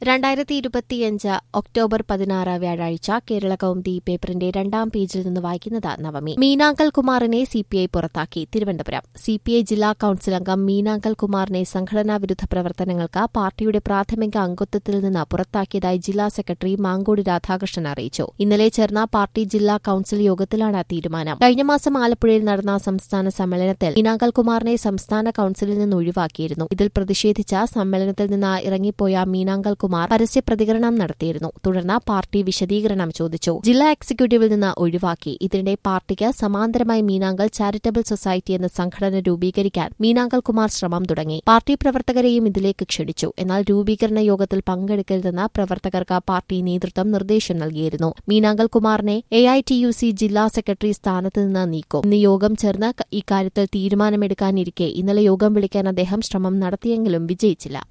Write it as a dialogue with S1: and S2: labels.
S1: രണ്ടായിരത്തി ഇരുപത്തിയഞ്ച് ഒക്ടോബർ പതിനാറ് വ്യാഴാഴ്ച കേരള കൗമുദി പേപ്പറിന്റെ രണ്ടാം പേജിൽ നിന്ന് വായിക്കുന്നത് നവമി മീനാങ്കൽ കുമാറിനെ സിപിഐ പുറത്താക്കി തിരുവനന്തപുരം സിപിഐ ജില്ലാ കൌൺസിൽ അംഗം മീനാങ്കൽ കുമാറിനെ സംഘടനാ വിരുദ്ധ പ്രവർത്തനങ്ങൾക്ക് പാർട്ടിയുടെ പ്രാഥമിക അംഗത്വത്തിൽ നിന്ന് പുറത്താക്കിയതായി ജില്ലാ സെക്രട്ടറി മാങ്കോട് രാധാകൃഷ്ണൻ അറിയിച്ചു ഇന്നലെ ചേർന്ന പാർട്ടി ജില്ലാ കൌൺസിൽ യോഗത്തിലാണ് തീരുമാനം കഴിഞ്ഞ മാസം ആലപ്പുഴയിൽ നടന്ന സംസ്ഥാന സമ്മേളനത്തിൽ മീനാങ്കൽ കുമാറിനെ സംസ്ഥാന കൌൺസിലിൽ നിന്ന് ഒഴിവാക്കിയിരുന്നു ഇതിൽ പ്രതിഷേധിച്ച സമ്മേളനത്തിൽ നിന്ന് ഇറങ്ങിപ്പോയ മീനാങ്കൽ കുമാർ പരസ്യ പ്രതികരണം നടത്തിയിരുന്നു തുടർന്ന് പാർട്ടി വിശദീകരണം ചോദിച്ചു ജില്ലാ എക്സിക്യൂട്ടീവിൽ നിന്ന് ഒഴിവാക്കി ഇതിനിടെ പാർട്ടിക്ക് സമാന്തരമായി മീനാങ്കൽ ചാരിറ്റബിൾ സൊസൈറ്റി എന്ന സംഘടന രൂപീകരിക്കാൻ മീനാങ്കൽ കുമാർ ശ്രമം തുടങ്ങി പാർട്ടി പ്രവർത്തകരെയും ഇതിലേക്ക് ക്ഷണിച്ചു എന്നാൽ രൂപീകരണ യോഗത്തിൽ പങ്കെടുക്കരുതെന്ന് പ്രവർത്തകർക്ക് പാർട്ടി നേതൃത്വം നിർദ്ദേശം നൽകിയിരുന്നു മീനാങ്കൽ കുമാറിനെ A I T U C ജില്ലാ സെക്രട്ടറി സ്ഥാനത്ത് നിന്ന് നീക്കും ഇന്ന് യോഗം ചേർന്ന് ഇക്കാര്യത്തിൽ തീരുമാനമെടുക്കാനിരിക്കെ ഇന്നലെ യോഗം വിളിക്കാൻ അദ്ദേഹം ശ്രമം നടത്തിയെങ്കിലും വിജയിച്ചില്ല